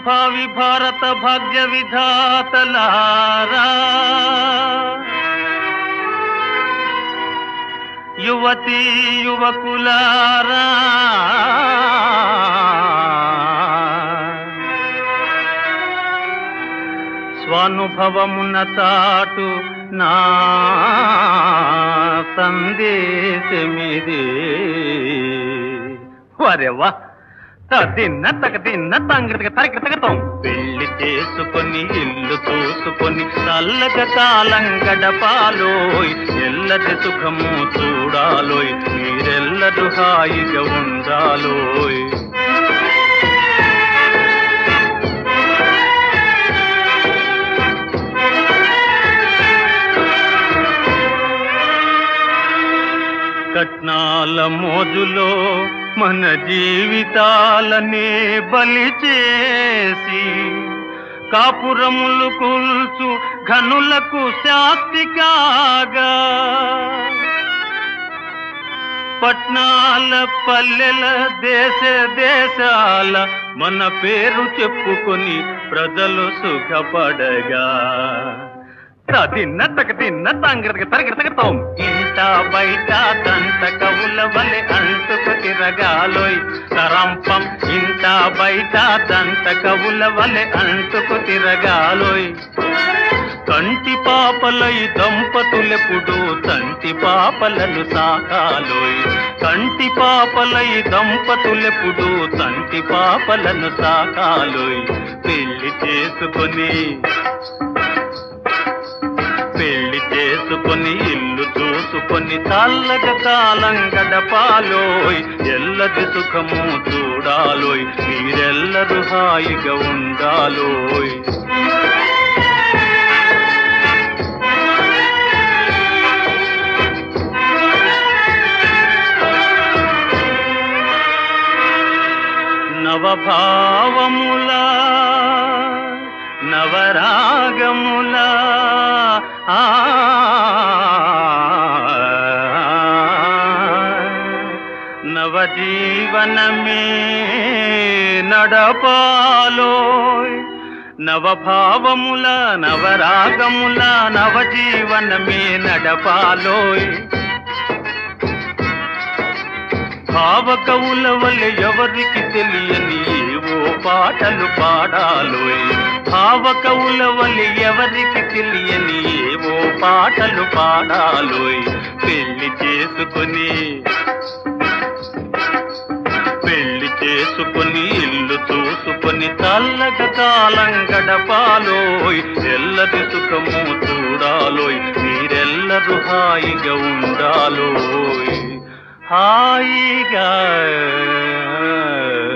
భావి భారత భాగ్య విధాతలారా యువతీ యువకులారా స్వానుభవమున చాటు నా సందేశమిదే వరెవ్వా తిన్న తగ తిన్న తంగతిక తరగ తగతాం పెళ్లి చేసుకొని ఇల్లు చూసుకొని చల్లగ కాలం గడపాలోయ్ ఎల్లటి సుఖము చూడాలోయ్ మీరెల్లరూ హాయిగా ఉండాలోయ్ కట్నాల మోజులో మన జీవితాలనే బలి చేసి కాపురములు కూల్చు ఘనులకు శాస్తి కాగా పట్నాల పల్లెల దేశ దేశాల మన పేరు చెప్పుకొని ప్రజలు సుఖపడగా తిన్న తగ తిన్న తంగిరతగ తరగతగతాం ఇంట బయట దంత కవుల వలె అంటుకు తిరగాలోయ్ తరంపం ఇంట బయట దంత కవుల వలె అంటుకు తిరగాలోయ్ కంటి పాపలై దంపతులెప్పుడు తంటి పాపలను సాకాలోయ్ కంటి పాపలై దంపతులెప్పుడు తంటి పాపలను సాకాలోయ్ పెళ్లి చేసుకొని పెళ్లి చేసుకొని ఇల్లు చూసుకొని చల్లగ కాలం గడపాలోయ్ ఎల్లది సుఖము చూడాలోయ్ మీరెల్లరూ హాయిగా ఉండాలోయ్ నవభావముల నవరాగముల ఆ నవజీవనమే నడపాలోయ్ నవభావముల నవరాగముల నవజీవనమే నడపాలోయ్ భావ కవుల వల్లే ఎవరికి తెలియని ఏవో పాటలు పాడాలోయ్ భావ కవుల వల్లే ఎవరికి తెలియని ఏవో పాటలు పాడాలోయ్ పెళ్లి చేసుకొని పెళ్లి చేసుకొని ఇల్లు చూసుకొని చల్లగ కాలం గడపాలోయ్ ఎల్లది సుఖము చూడాలోయ్ మీరెల్లరూ హాయిగా ఉండాలోయ్ హాయిగా